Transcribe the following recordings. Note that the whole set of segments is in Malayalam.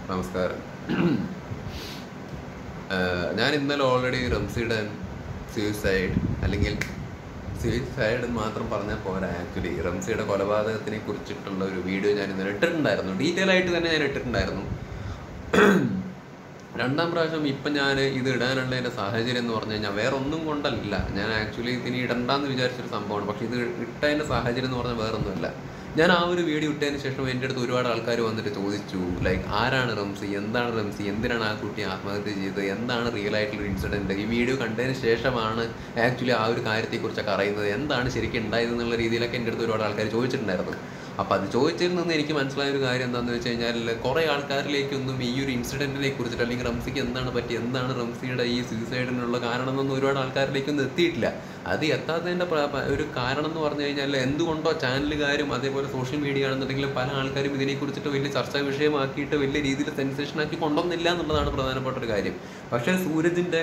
നമസ്കാരം ആഹ് ഞാൻ ഇന്നലെ ഓൾറെഡി റംസിയുടെ സൂയിസൈഡ് അല്ലെങ്കിൽ സൂയിസൈഡ് എന്ന് മാത്രം പറഞ്ഞാൽ പോരാ ആക്ച്വലി റംസിയുടെ കൊലപാതകത്തിനെ കുറിച്ചിട്ടുള്ള ഒരു വീഡിയോ ഞാൻ ഇന്നലെ ഇട്ടിട്ടുണ്ടായിരുന്നു ഡീറ്റെയിൽ ആയിട്ട് തന്നെ ഞാൻ ഇട്ടിട്ടുണ്ടായിരുന്നു രണ്ടാം പ്രാവശ്യം ഇപ്പം ഞാൻ ഇത് ഇടാനുള്ള എൻ്റെ സാഹചര്യം എന്ന് പറഞ്ഞു കഴിഞ്ഞാൽ വേറെ ഒന്നും കൊണ്ടല്ല ഞാൻ ആക്ച്വലി ഇതിന് ഇടണ്ടെന്ന് വിചാരിച്ചൊരു സംഭവമാണ് പക്ഷെ ഇത് ഇട്ടതിൻ്റെ സാഹചര്യം എന്ന് പറഞ്ഞാൽ വേറെ ഒന്നുമല്ല ഞാൻ ആ ഒരു വീഡിയോ ഇട്ടതിന് ശേഷം എൻ്റെ അടുത്ത് ഒരുപാട് ആൾക്കാർ വന്നിട്ട് ചോദിച്ചു ലൈക്ക് ആരാണ് റംസി എന്താണ് റംസി എന്തിനാണ് ആ കുട്ടി ആത്മഹത്യ ചെയ്തത് എന്താണ് റിയൽ ആയിട്ടുള്ള ഇൻസിഡൻറ്റ് ഈ വീഡിയോ കണ്ടതിന് ശേഷമാണ് ആക്ച്വലി ആ ഒരു കാര്യത്തെക്കുറിച്ചൊക്കെ അറിയുന്നത് എന്താണ് ശരിക്കും ഉണ്ടായത് എന്നുള്ള രീതിയിലൊക്കെ എൻ്റെ അടുത്ത് ഒരുപാട് ആൾക്കാർ ചോദിച്ചിട്ടുണ്ടായിരുന്നു അപ്പം അത് ചോദിച്ചതിൽ നിന്ന് എനിക്ക് മനസ്സിലായ ഒരു കാര്യം എന്താണെന്ന് വെച്ച് കഴിഞ്ഞാൽ കുറേ ആൾക്കാരിലേക്കൊന്നും ഈ ഒരു ഇൻസിഡൻറ്റിനെ കുറിച്ചിട്ട് അല്ലെങ്കിൽ റംസിക്ക് എന്താണ് പറ്റി എന്താണ് റംസിയുടെ ഈ സൂയിസൈഡിനുള്ള കാരണം എന്നൊന്നും ഒരുപാട് ആൾക്കാരിലേക്കൊന്നും എത്തിയിട്ടില്ല അത് എത്താത്തതിൻ്റെ പ്ര- പ- ഒരു കാരണം എന്ന് പറഞ്ഞു കഴിഞ്ഞാൽ എന്തുകൊണ്ടോ ചാനലുകാരും അതേപോലെ സോഷ്യൽ മീഡിയ ആണെന്നുണ്ടെങ്കിലും പല ആൾക്കാരും ഇതിനെക്കുറിച്ചിട്ട് വലിയ ചർച്ചാ വിഷയമാക്കിയിട്ട് വലിയ രീതിയിൽ സെൻസേഷൻ ആക്കി കൊണ്ടുവന്നില്ല എന്നുള്ളതാണ് പ്രധാനപ്പെട്ട ഒരു കാര്യം പക്ഷേ സൂരജിൻ്റെ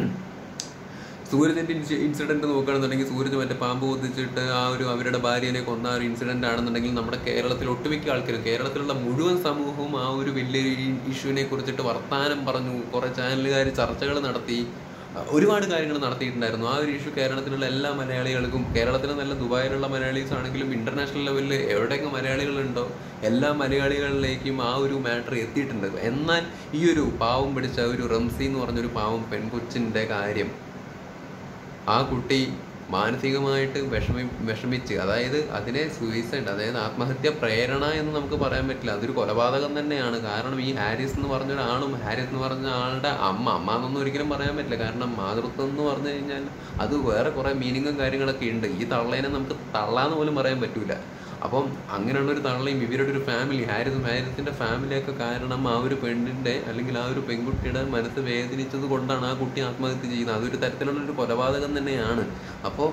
സൂരജിന്റെ ഇൻസിഡന്റ് നോക്കുകയാണെന്നുണ്ടെങ്കിൽ സൂരജ് മറ്റേ പാമ്പ് കൊത്തിച്ചിട്ട് ആ ഒരു അവരുടെ ഭാര്യനെ കൊന്ന ആ ഒരു ഇൻസിഡന്റ് ആണെന്നുണ്ടെങ്കിൽ നമ്മുടെ കേരളത്തിൽ ഒട്ടുമിക്ക ആൾക്കാരും കേരളത്തിലുള്ള മുഴുവൻ സമൂഹവും ആ ഒരു വലിയൊരു ഇഷ്യൂവിനെ കുറിച്ചിട്ട് വർത്താനം പറഞ്ഞു കുറെ ചാനലുകാർ ചർച്ചകൾ നടത്തി അഹ് ഒരുപാട് കാര്യങ്ങൾ നടത്തിയിട്ടുണ്ടായിരുന്നു ആ ഒരു ഇഷ്യൂ കേരളത്തിലുള്ള എല്ലാ മലയാളികൾക്കും കേരളത്തിൽ നല്ല ദുബായിലുള്ള മലയാളീസ് ആണെങ്കിലും ഇന്റർനാഷണൽ ലെവലിൽ എവിടെയൊക്കെ മലയാളികളുണ്ടോ എല്ലാ മലയാളികളിലേക്കും ആ ഒരു മാറ്റർ എത്തിയിട്ടുണ്ട് എന്നാൽ ഈ ഒരു പാവം പിടിച്ച ഒരു റംസി എന്ന് പറഞ്ഞൊരു പാവം പെൺകൊച്ചിൻ്റെ കാര്യം ആ കുട്ടി മാനസികമായിട്ട് വിഷമി വിഷമിച്ച് അതായത് അതിനെ സൂയിസൈഡ് അതായത് ആത്മഹത്യ പ്രേരണ എന്ന് നമുക്ക് പറയാൻ പറ്റില്ല അതൊരു കൊലപാതകം തന്നെയാണ് കാരണം ഈ ഹാരിസ് എന്ന് പറഞ്ഞ ഒരാളും ഹാരിസ് എന്ന് പറഞ്ഞ ആളുടെ അമ്മ അമ്മ എന്നൊന്നും ഒരിക്കലും പറയാൻ പറ്റില്ല കാരണം മാതൃത്വം എന്ന് പറഞ്ഞു കഴിഞ്ഞാൽ അത് വേറെ കുറേ മീനിങ്ങും കാര്യങ്ങളൊക്കെ ഉണ്ട് ഈ തള്ളേനെ നമുക്ക് തള്ളാന്ന് പോലും പറയാൻ പറ്റൂല അപ്പം അങ്ങനെയുള്ള ഒരു തള്ളയും ഇവരുടെ ഒരു ഫാമിലി ഹാരിസും ഹാരിസിന്റെ ഫാമിലിയൊക്കെ കാരണം ആ ഒരു പെണ്ണിന്റെ അല്ലെങ്കിൽ ആ ഒരു പെൺകുട്ടിയുടെ മനസ്സ് വേദനിച്ചത് കൊണ്ടാണ് ആ കുട്ടി ആത്മഹത്യ ചെയ്യുന്നത് അതൊരു തരത്തിലുള്ള ഒരു കൊലപാതകം തന്നെയാണ് അപ്പോൾ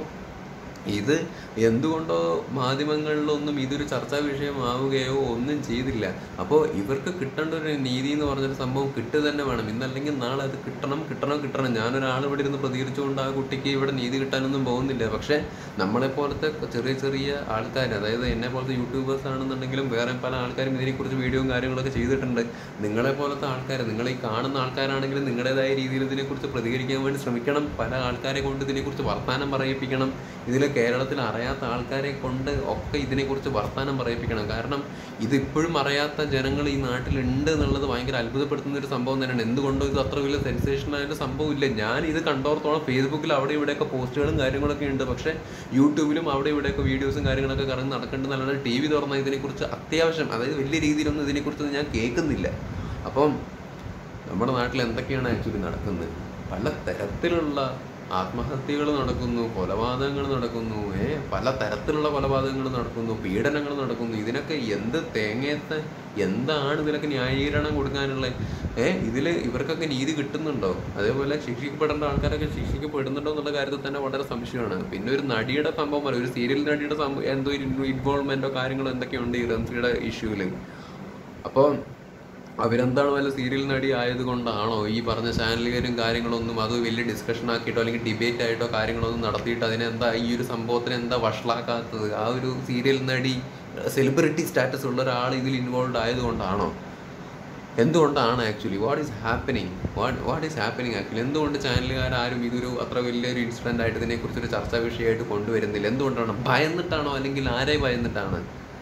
ഇത് എന്തുകൊണ്ടോ മാധ്യമങ്ങളിലൊന്നും ഇതൊരു ചർച്ചാ വിഷയമാവുകയോ ഒന്നും ചെയ്തില്ല അപ്പോൾ ഇവർക്ക് കിട്ടേണ്ട ഒരു നീതി എന്ന് പറഞ്ഞൊരു സംഭവം കിട്ടുക തന്നെ വേണം ഇന്നല്ലെങ്കിൽ നാളെ അത് കിട്ടണം കിട്ടണം കിട്ടണം ഞാനൊരാൾ ഇവിടെ ഇരുന്ന് പ്രതികരിച്ചുകൊണ്ട് ആ കുട്ടിക്ക് ഇവിടെ നീതി കിട്ടാനൊന്നും പോകുന്നില്ല പക്ഷേ നമ്മളെ പോലത്തെ ചെറിയ ചെറിയ ആൾക്കാർ അതായത് എന്നെ പോലത്തെ യൂട്യൂബേഴ്സ് ആണെന്നുണ്ടെങ്കിലും വേറെ പല ആൾക്കാരും ഇതിനെക്കുറിച്ച് വീഡിയോയും കാര്യങ്ങളൊക്കെ ചെയ്തിട്ടുണ്ട് നിങ്ങളെ പോലത്തെ ആൾക്കാർ നിങ്ങൾ ഈ കാണുന്ന ആൾക്കാരാണെങ്കിലും നിങ്ങളുടേതായ രീതിയിൽ ഇതിനെക്കുറിച്ച് പ്രതികരിക്കാൻ വേണ്ടി ശ്രമിക്കണം പല ആൾക്കാരെ കൊണ്ട് ഇതിനെക്കുറിച്ച് വർത്തമാനം പറയിപ്പിക്കണം ഇതിൽ കേരളത്തിൽ അറിയാത്ത ആൾക്കാരെ കൊണ്ട് ഒക്കെ ഇതിനെക്കുറിച്ച് വർത്തമാനം പറയിപ്പിക്കണം കാരണം ഇത് ഇപ്പോഴും അറിയാത്ത ജനങ്ങൾ ഈ നാട്ടിലുണ്ട് എന്നുള്ളത് ഭയങ്കര അത്ഭുതപ്പെടുത്തുന്ന ഒരു സംഭവം തന്നെയാണ് എന്തുകൊണ്ടോ ഇത് അത്ര വലിയ സെൻസേഷൻ ആയ ഒരു സംഭവം ഇല്ല ഞാൻ ഇത് കണ്ടോർത്തോളം ഫേസ്ബുക്കിൽ അവിടെ ഇവിടെയൊക്കെ പോസ്റ്റുകളും കാര്യങ്ങളൊക്കെ ഉണ്ട് പക്ഷേ യൂട്യൂബിലും അവിടെ ഇവിടെയൊക്കെ വീഡിയോസും കാര്യങ്ങളൊക്കെ കറങ്ങി നടക്കേണ്ടതല്ലാതെ ടി വി തുറന്ന ഇതിനെക്കുറിച്ച് അത്യാവശ്യം അതായത് വലിയ രീതിയിലൊന്നും ഇതിനെക്കുറിച്ച് ഞാൻ കേൾക്കുന്നില്ല അപ്പം നമ്മുടെ നാട്ടിൽ എന്തൊക്കെയാണ് ആക്ച്വലി നടക്കുന്നത് പല തരത്തിലുള്ള ആത്മഹത്യകൾ നടക്കുന്നു കൊലപാതകങ്ങൾ നടക്കുന്നു ഏ പല തരത്തിലുള്ള കൊലപാതകങ്ങൾ നടക്കുന്നു പീഡനങ്ങൾ നടക്കുന്നു ഇതിനൊക്കെ എന്ത് തേങ്ങയത്തെ എന്താണ് ഇതിലൊക്കെ ന്യായീകരണം കൊടുക്കാനുള്ള ഏ ഇതിൽ ഇവർക്കൊക്കെ നീതി കിട്ടുന്നുണ്ടോ അതേപോലെ ശിക്ഷിക്കപ്പെടേണ്ട ആൾക്കാരൊക്കെ ശിക്ഷിക്കപ്പെടുന്നുണ്ടോ എന്നുള്ള കാര്യത്തിൽ തന്നെ വളരെ സംശയമാണ് പിന്നെ ഒരു നടിയുടെ സംഭവം പോലെ ഒരു സീരിയൽ നടിയുടെ സംഭവം എന്തോ ഇൻവോൾവ്മെന്റോ കാര്യങ്ങളോ എന്തൊക്കെയുണ്ട് ഈ റംസിയുടെ ഇഷ്യൂവിൽ അപ്പോൾ അവരെന്താണ് വല്ല സീരിയൽ നടി ആയതുകൊണ്ടാണോ ഈ പറഞ്ഞ ചാനലുകാരും കാര്യങ്ങളൊന്നും അത് വലിയ ഡിസ്കഷൻ ആക്കിയിട്ടോ അല്ലെങ്കിൽ ഡിബേറ്റ് ആയിട്ടോ കാര്യങ്ങളൊന്നും നടത്തിയിട്ട് അതിനെന്താ ഈ ഒരു സംഭവത്തിന് എന്താ വഷളാക്കാത്തത് ആ ഒരു സീരിയൽ നടി സെലിബ്രിറ്റി സ്റ്റാറ്റസ് ഉള്ള ഒരാൾ ഇതിൽ ഇൻവോൾവ് ആയതുകൊണ്ടാണോ എന്തുകൊണ്ടാണ് actually what is happening what what is happening actually എന്തുകൊണ്ട് ചാനലുകാരും ഇതൊരു അത്ര വലിയൊരു ഇൻസിഡൻ്റ് ആയിട്ട് ഇതിനെക്കുറിച്ചൊരു ചർച്ചാ വിഷയമായിട്ട് കൊണ്ടുവരുന്നില്ല എന്തുകൊണ്ടാണ് ഭയന്നിട്ടാണോ അല്ലെങ്കിൽ ആരെ ഭയന്നിട്ടാണ്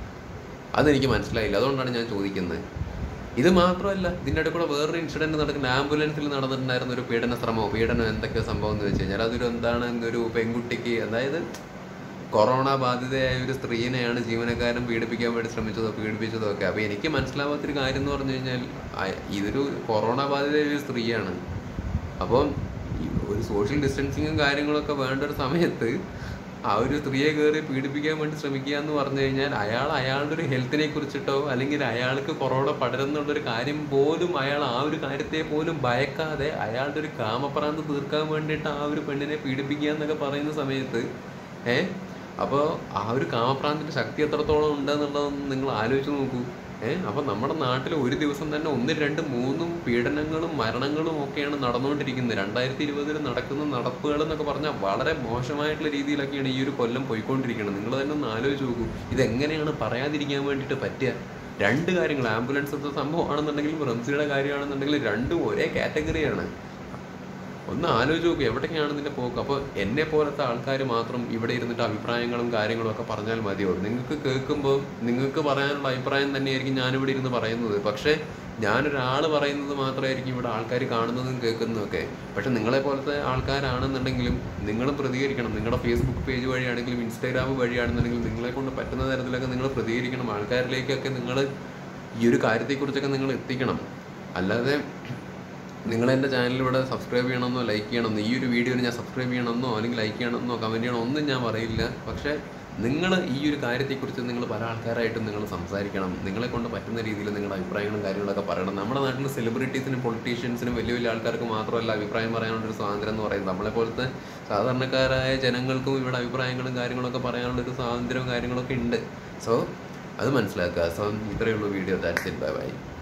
അതെനിക്ക് മനസ്സിലായില്ല അതുകൊണ്ടാണ് ഞാൻ ചോദിക്കുന്നത് ഇത് മാത്രമല്ല ഇതിൻ്റെ ഇടയിൽ കൂടെ വേറൊരു ഇൻസിഡന്റ് നടക്കുന്ന ആംബുലൻസിൽ നടന്നിട്ടുണ്ടായിരുന്ന ഒരു പീഡന ശ്രമമോ പീഡനം എന്തൊക്കെ സംഭവം എന്ന് വെച്ച് കഴിഞ്ഞാൽ അതൊരു എന്താണ് ഒരു പെൺകുട്ടിക്ക് അതായത് കൊറോണ ബാധിതയായ ഒരു സ്ത്രീനെയാണ് ജീവനക്കാരൻ പീഡിപ്പിക്കാൻ വേണ്ടി ശ്രമിച്ചതോ പീഡിപ്പിച്ചതോ ഒക്കെ അപ്പോൾ എനിക്ക് മനസ്സിലാവാത്തൊരു കാര്യം എന്ന് പറഞ്ഞു കഴിഞ്ഞാൽ അയ- ഇതൊരു കൊറോണ ബാധിതയായ ഒരു സ്ത്രീയാണ് അപ്പം ഈ ഒരു സോഷ്യൽ ഡിസ്റ്റൻസിങ്ങും കാര്യങ്ങളൊക്കെ വേണ്ട ഒരു സമയത്ത് ആ ഒരു സ്ത്രീയെ കയറി പീഡിപ്പിക്കാൻ വേണ്ടി ശ്രമിക്കുക എന്ന് പറഞ്ഞു കഴിഞ്ഞാൽ അയാൾ അയാളുടെ ഒരു ഹെൽത്തിനെ കുറിച്ചിട്ടോ അല്ലെങ്കിൽ അയാൾക്ക് കൊറോണ പടരുന്നുള്ളൊരു കാര്യം പോലും അയാൾ ആ ഒരു കാര്യത്തെ പോലും ഭയക്കാതെ അയാളുടെ ഒരു കാമപ്രാന്ത് തീർക്കാൻ വേണ്ടിയിട്ട് ആ ഒരു പെണ്ണിനെ പീഡിപ്പിക്കുക എന്നൊക്കെ പറയുന്ന സമയത്ത് ഏ അപ്പോൾ ആ ഒരു കാമപ്രാന്തിന്റെ ശക്തി എത്രത്തോളം ഉണ്ടെന്നുള്ളതൊന്ന് നിങ്ങൾ ആലോചിച്ച് നോക്കൂ ഏഹ് അപ്പൊ നമ്മുടെ നാട്ടിൽ ഒരു ദിവസം തന്നെ ഒന്ന് രണ്ട് മൂന്നും പീഡനങ്ങളും മരണങ്ങളും ഒക്കെയാണ് നടന്നുകൊണ്ടിരിക്കുന്നത് രണ്ടായിരത്തി ഇരുപതിൽ നടക്കുന്ന നടപ്പുകൾ എന്നൊക്കെ പറഞ്ഞാൽ വളരെ മോശമായിട്ടുള്ള രീതിയിലൊക്കെയാണ് ഈ ഒരു കൊല്ലം പോയിക്കൊണ്ടിരിക്കുന്നത് നിങ്ങൾ തന്നെ ഒന്ന് ആലോചിച്ച് നോക്കൂ ഇതെങ്ങനെയാണ് പറയാതിരിക്കാൻ വേണ്ടിയിട്ട് പറ്റുക രണ്ട് കാര്യങ്ങൾ ആംബുലൻസത്തെ സംഭവമാണെന്നുണ്ടെങ്കിലും റംസിയുടെ കാര്യമാണെന്നുണ്ടെങ്കിലും രണ്ടും ഒരേ കാറ്റഗറിയാണ് ഒന്ന് ആലോചിച്ച് നോക്കുക എവിടേക്കാണ് ഇതിന്റെ പോക്ക് അപ്പോൾ എന്നെ പോലത്തെ ആൾക്കാർ മാത്രം ഇവിടെ ഇരുന്നിട്ട് അഭിപ്രായങ്ങളും കാര്യങ്ങളും ഒക്കെ പറഞ്ഞാൽ മതിയോ നിങ്ങൾക്ക് കേൾക്കുമ്പോൾ നിങ്ങൾക്ക് പറയാനുള്ള അഭിപ്രായം തന്നെയായിരിക്കും ഞാനിവിടെ ഇരുന്ന് പറയുന്നത് പക്ഷേ ഞാനൊരാൾ പറയുന്നത് മാത്രമായിരിക്കും ഇവിടെ ആൾക്കാർ കാണുന്നതും കേൾക്കുന്നതും ഒക്കെ പക്ഷെ നിങ്ങളെ പോലത്തെ ആൾക്കാരാണെന്നുണ്ടെങ്കിലും നിങ്ങളും പ്രതികരിക്കണം നിങ്ങളുടെ ഫേസ്ബുക്ക് പേജ് വഴിയാണെങ്കിലും ഇൻസ്റ്റാഗ്രാം വഴിയാണെന്നുണ്ടെങ്കിലും നിങ്ങളെ കൊണ്ട് പറ്റുന്ന തരത്തിലൊക്കെ നിങ്ങൾ പ്രതികരിക്കണം ആൾക്കാരിലേക്കൊക്കെ നിങ്ങൾ ഈ ഒരു കാര്യത്തെക്കുറിച്ചൊക്കെ നിങ്ങൾ എത്തിക്കണം അല്ലാതെ നിങ്ങൾ എൻ്റെ ചാനലിലൂടെ സബ്സ്ക്രൈബ് ചെയ്യണമെന്നോ ലൈക്ക് ചെയ്യണമെന്നോ ഈ ഒരു വീഡിയോയിൽ ഞാൻ സബ്സ്ക്രൈബ് ചെയ്യണമെന്നോ അല്ലെങ്കിൽ ലൈക്ക് ചെയ്യണമെന്നോ കമൻറ്റ് ചെയ്യണമെന്നോ ഒന്നും ഞാൻ പറയില്ല പക്ഷേ നിങ്ങൾ ഈ ഒരു കാര്യത്തെക്കുറിച്ച് നിങ്ങൾ പല ആൾക്കാരായിട്ടും നിങ്ങൾ സംസാരിക്കണം നിങ്ങളെ കൊണ്ട് പറ്റുന്ന രീതിയിൽ നിങ്ങളുടെ അഭിപ്രായങ്ങളും കാര്യങ്ങളൊക്കെ പറയണം നമ്മുടെ നാട്ടിൽ സെലിബ്രിറ്റീസിനും പൊളിറ്റീഷ്യൻസിനും വലിയ വലിയ ആൾക്കാർക്ക് മാത്രമല്ല അഭിപ്രായം പറയാനുള്ളൊരു സ്വാതന്ത്ര്യം എന്ന് പറയുന്നത് നമ്മളെ പോലത്തെ സാധാരണക്കാരായ ജനങ്ങൾക്കും ഇവിടെ അഭിപ്രായങ്ങളും കാര്യങ്ങളൊക്കെ പറയാനുള്ളൊരു സ്വാതന്ത്ര്യവും കാര്യങ്ങളൊക്കെ ഉണ്ട് സോ അത് മനസ്സിലാക്കുക സോ ഇത്രയേ ഉള്ളൂ video that's it bye by